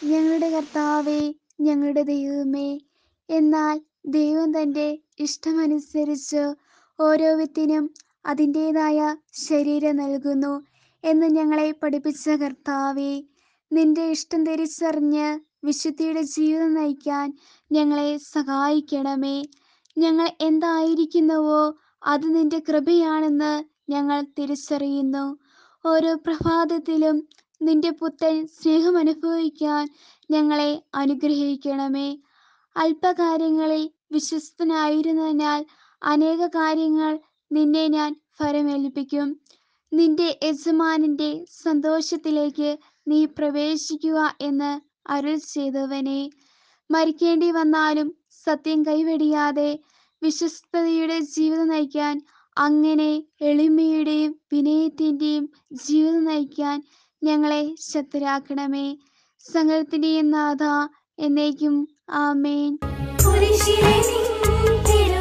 ഞങ്ങളുടെ കർത്താവേ ഞങ്ങളുടെ ദൈവമേ എന്നാൽ ദൈവം തൻ്റെ ഇഷ്ടമനുസരിച്ച് ഓരോ വിത്തിനും അതിൻ്റെതായ ശരീരം നൽകുന്നു എന്ന് ഞങ്ങളെ പഠിപ്പിച്ച കർത്താവേ നിന്റെ ഇഷ്ടം തിരിച്ചറിഞ്ഞ് വിശുദ്ധിയുടെ ജീവിതം നയിക്കാൻ ഞങ്ങളെ സഹായിക്കണമേ ഞങ്ങൾ എന്തായിരിക്കുന്നുവോ അത് നിന്റെ കൃപയാണെന്ന് ഞങ്ങൾ തിരിച്ചറിയുന്നു ഓരോ പ്രഭാതത്തിലും നിന്റെ പുത്തൻ സ്നേഹം അനുഭവിക്കാൻ ഞങ്ങളെ അനുഗ്രഹിക്കണമേ അല്പകാര്യങ്ങളിൽ വിശ്വസ്തനായിരുന്നതിനാൽ അനേക കാര്യങ്ങൾ നിന്നെ ഞാൻ ഫലമേൽപ്പിക്കും നിന്റെ യജമാനന്റെ സന്തോഷത്തിലേക്ക് നീ പ്രവേശിക്കുക എന്ന് അരുൾ ചെയ്തവനെ മരിക്കേണ്ടി വന്നാലും സത്യം കൈവെടിയാതെ വിശ്വസ്തയുടെ ജീവിതം നയിക്കാൻ അങ്ങനെ എളിമയുടെയും വിനയത്തിൻ്റെയും ജീവിതം നയിക്കാൻ ഞങ്ങളെ ശക്തരാക്കണമേ സകലത്തിൻ്റെയും നാഥ എന്നേക്കും ആമേൻ കുരിശിലെ നിൻ തിരു